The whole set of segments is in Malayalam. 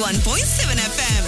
91.7 FM.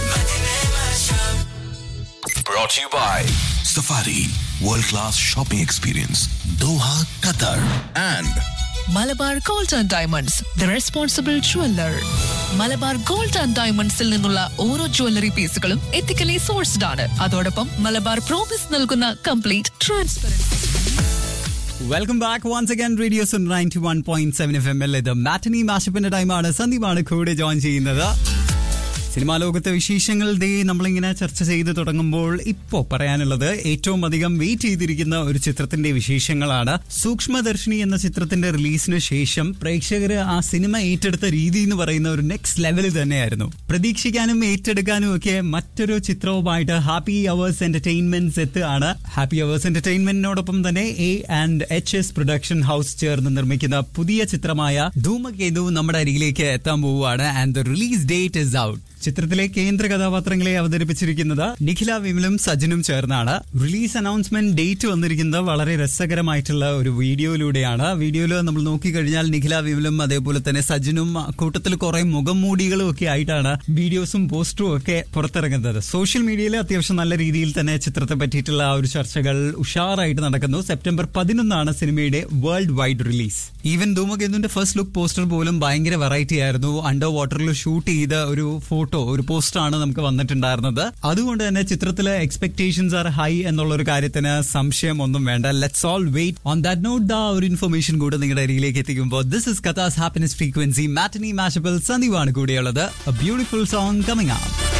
Brought to you by Safari World Class Shopping Experience Doha, Qatar and Malabar gold and diamonds the responsible jeweller Malabar gold and ഡയമണ്ട്സിൽ നിന്നുള്ള ഓരോ ജ്വല്ലറി പീസുകളും എത്തിക്കലി സോഴ്സ്ഡ് ആണ് അതോടൊപ്പം മലബാർ പ്രോമിസ് നൽകുന്ന complete transparency welcome back once again radio Suno ninety one point seven F M L ഇത് മാറ്റനി മാഷപ്പിന്റെ ടൈമാണ് സന്ദീപാണ് കൂടെ ജോയിൻ ചെയ്യുന്നത് സിനിമാ ലോകത്തെ വിശേഷങ്ങൾ ദേ നമ്മളിങ്ങനെ ചർച്ച ചെയ്ത് തുടങ്ങുമ്പോൾ ഇപ്പോ പറയാനുള്ളത് ഏറ്റവും അധികം വെയിറ്റ് ചെയ്തിരിക്കുന്ന ഒരു ചിത്രത്തിന്റെ വിശേഷങ്ങളാണ് സൂക്ഷ്മദർശിനി എന്ന ചിത്രത്തിന്റെ റിലീസിന് ശേഷം പ്രേക്ഷകര് ആ സിനിമ ഏറ്റെടുത്ത രീതി എന്ന് പറയുന്ന ഒരു നെക്സ്റ്റ് ലെവലിൽ തന്നെയായിരുന്നു പ്രതീക്ഷിക്കാനും ഏറ്റെടുക്കാനും ഒക്കെ മറ്റൊരു ചിത്രവുമായിട്ട് ഹാപ്പി അവേഴ്സ് എന്റർടൈൻമെന്റ്സ് എത്തുകയാണ് ഹാപ്പി അവേഴ്സ് എന്റർടൈൻമെന്റിനോടൊപ്പം തന്നെ A and H S production house ചേർന്ന് നിർമ്മിക്കുന്ന പുതിയ ചിത്രമായ ധൂമകേതു നമ്മുടെ അരികിലേക്ക് എത്താൻ പോവുകയാണ് and the release date is out ചിത്രത്തിലെ കേന്ദ്ര കഥാപാത്രങ്ങളെ അവതരിപ്പിച്ചിരിക്കുന്നത് നിഖില വിമലും സജിനും ചേർന്നാണ് റിലീസ് അനൗൺസ്മെന്റ് ഡേറ്റ് വന്നിരിക്കുന്നത് വളരെ രസകരമായിട്ടുള്ള ഒരു വീഡിയോയിലൂടെയാണ് വീഡിയോയിൽ നമ്മൾ നോക്കിക്കഴിഞ്ഞാൽ നിഖില വിമലും അതേപോലെ തന്നെ സജിനും കൂട്ടത്തിൽ കുറെ മുഖം മൂടികളും ഒക്കെ ആയിട്ടാണ് വീഡിയോസും പോസ്റ്ററും ഒക്കെ പുറത്തിറങ്ങുന്നത് സോഷ്യൽ മീഡിയയിൽ അത്യാവശ്യം നല്ല രീതിയിൽ തന്നെ ചിത്രത്തെ പറ്റിയിട്ടുള്ള ആ ഒരു ചർച്ചകൾ ഉഷാറായിട്ട് നടക്കുന്നു സെപ്റ്റംബർ പതിനൊന്നാണ് സിനിമയുടെ വേൾഡ് വൈഡ് റിലീസ് ഈവൻ ധൂമകേതുവിന്റെ ഫസ്റ്റ് ലുക്ക് പോസ്റ്റർ പോലും ഭയങ്കര വെറൈറ്റി ആയിരുന്നു അണ്ടർ വാട്ടറിൽ ഷൂട്ട് ചെയ്ത ഒരു ഫോട്ടോ ഒരു പോസ്റ്ററാണ് നമുക്ക് വന്നിട്ടുണ്ടായിരുന്നത് അതുകൊണ്ട് തന്നെ ചിത്രത്തിലെ എക്സ്പെക്ടേഷൻസ് ആർ ഹൈ എന്നുള്ള ഒരു കാര്യത്തിന് സംശയം ഒന്നും വേണ്ട let's all wait on that note the ഒരു ഇൻഫർമേഷൻ കൂടെ നിങ്ങളുടെ അരികിലേക്ക് എത്തിക്കുമ്പോൾ this is Kathas happiness frequency matinee mashable സന്ദീപാണ് കൂടെയുള്ളത് ബ്യൂട്ടിഫുൾ സോങ് കമ്മിങ് ആണ്